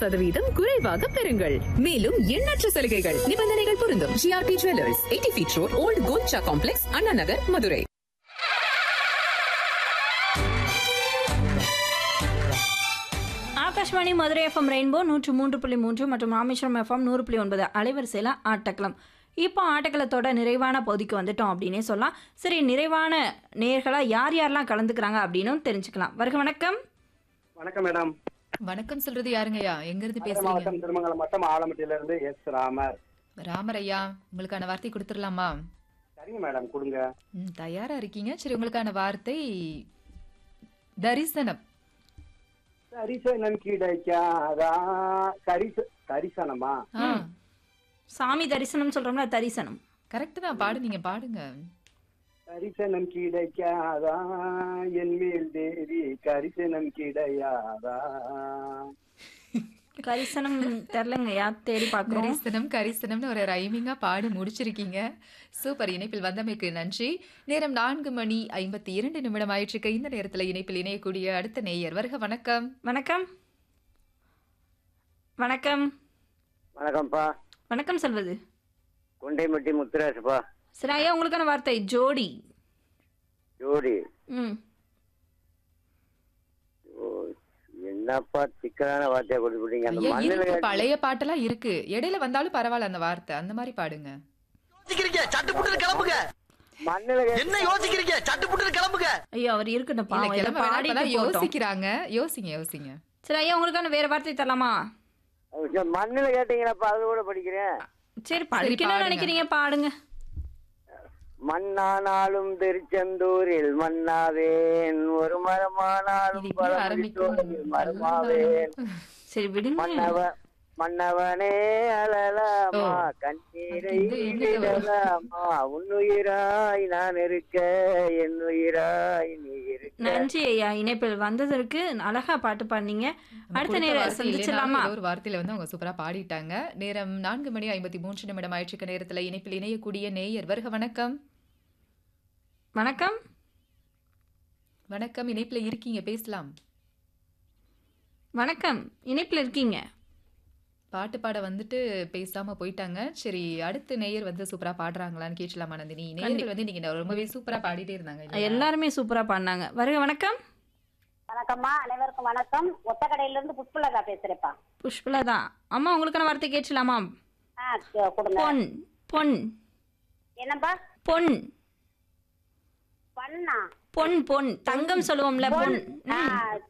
சதவீதம் குறைவாக பெறுங்கள் மேலும் எண்ணற்ற சலுகைகள் நிபந்தனைகள் பொருந்தும் GRP jewellers eighty feet road old Kolcha complex Anna Nagar Madurai Akashvani Madurai FM rainbow நூற்று மூன்று புள்ளி மூன்று மற்றும் ராமேஸ்வரம் எஃப்எம் நூறு புள்ளி ஒன்பது அலைவரிசையில் ஆட்டக்களம் இப்போ ஆட்டக்களத்தோட நிறைவான பகுதிக்கு வந்துட்டோம் அப்படின்னே சொல்லலாம் சரி நிறைவான நேர்களாக யார் யாரெல்லாம் கலந்துக்கிறாங்க அப்படின்னும் தெரிஞ்சுக்கலாம் வருக வணக்கம் வணக்கம் மேடம் வணக்கம் சொல்றது யாருங்கய்யா எங்க இருந்து மதுரை பேசுறீங்க மாவட்டம் திருமங்கலம் மாவட்டம் ஆலமட்டியில இருந்து எஸ் ராமர் ராமரையா உங்களுக்கான வார்த்தை கொடுத்துடலாமா சரிங்க மேடம் கொடுங்க ம், தயாரா இருக்கீங்க சரி உங்களுக்கான வார்த்தை தரிசனம் கரிசனம் கிடைக்காதா கரிச கரிசனமா ஆ சாமி தரிசனம் சொல்கிறோம்ல தரிசனம் கரெக்ட் தான் பாடுனீங்க பாடுங்க கரிசனம் கிடைக்காதா என் மேல் தேவி கரிசனம் கிடையாதா கரிசனம் தெரிலங்கய்யா தேடி பார்க்குறோம் கரிசனம் கரிசனம்னு ஒரு ரைமிங்கா பாடி முடிச்சிருக்கீங்க சூப்பர் இணைப்பில் வந்தமைக்கு நன்றி நேரம் நான்கு மணி ஐம்பத்தி இரண்டு நிமிடம் ஆயிற்றுக்கு இந்த நேரத்துல இணைப்பில் இணையக்கூடிய அடுத்த நேயர் வருக வணக்கம் வணக்கம் வணக்கம் வணக்கம்ப்பா வணக்கம் சொல்வது குண்டைமட்டி முத்துராசுப்பா சரி ஐயா உங்களுக்கான வார்த்தை ஜோடி ஜோடி ம் ஓ, என்னப்பா சிக்கலான வார்த்தையை கொடுத்துட்டீங்க அந்த ஐயா, மண்ணில் இருக்கு பழைய பாட்டெல்லாம் இருக்கு இடையில வந்தாலும் பரவாயில்ல அந்த வார்த்தை அந்த மாதிரி பாடுங்க யோசிக்கிறீங்க சட்டு புட்டு கிளம்புங்க மண்ணில் என்ன யோசிக்கிறீங்க சட்டு புட்டு கிளம்புங்க ஐயோ அவர் இருக்கட்டும் இல்ல பாவம், ஏதோ கிளம்ப வேணாம், பாடிட்டு இப்பதான் போகட்டும். யோசிக்கிறாங்க யோசிங்க யோசிங்க சரி ஐயா உங்களுக்கான வேற வார்த்தை தரலாமா மண்ணில் கேட்டீங்களப்பா அது கூட படிக்கிறேன் சரி படிக்கணும்னு பாடுங்க. நினைக்கிறீங்க பாடுங்க மண்ணானாலும் திருச்செந்தூரில் மண்ணாவேன் ஒரு மரமானாலும் இது இப்படி ஆரம்பிக்கும். பழமுதிர்ச்சோலையில் மரமாவேன் சரி விடுங்க மன்னவ மன்னவனே அழலாமா ஓ. கண்ணீரை இது எங்க- விடலாமா உன்னுயிராய் நான் இருக்க என் உயிராய் நீ இருக்க நன்றி ஐயா இணைப்பில் வந்ததற்கு அழகா பாட்டு பாடினீங்க அடுத்த கொடுத்த நேரம் வார்த்தை சந்திச்சிடலாமா இல்லைனாலும் ஏதோ ஒரு வார்த்தையில வந்து அவங்க சூப்பரா பாடிட்டாங்க நேரம் நான்கு மணி ஐம்பத்தி மூன்று நிமிடம் ஆயிற்றுக்க நேரத்துல இணைப்பில் இணையக்கூடிய நேயர் வருக வணக்கம் வணக்கம் வணக்கம் இணைப்புல இருக்கீங்க பேசலாம் வணக்கம் இணைப்பில் இருக்கீங்க பாட்டு பாட வந்துட்டு பேசாம போயிட்டாங்க சரி அடுத்த நேயர் வந்து சூப்பரா பாடுறாங்களான்னு கேட்கலாமா நந்தினி நேயர்கள் வந்து நீங்க ரொம்பவே சூப்பரா பாடிட்டே இருந்தாங்க இல்லையா? எல்லாருமே சூப்பரா பாடினாங்க வருக வணக்கம் வணக்கம்மா அனைவருக்கும் வணக்கம் ஒத்தக்கடையில இருந்து புஷ்பலதா பேசுறேப்பா புஷ்பலா தான் அம்மா உங்களுக்கான வார்த்தை கேட்கலாமா ஆ கு- கொடுங்க பொன் பொன் என்னப்பா பொன் பண்ணா பொன் பொன் தங்கம் சொல்லுவோம்ல பொன் ஆ, ம்.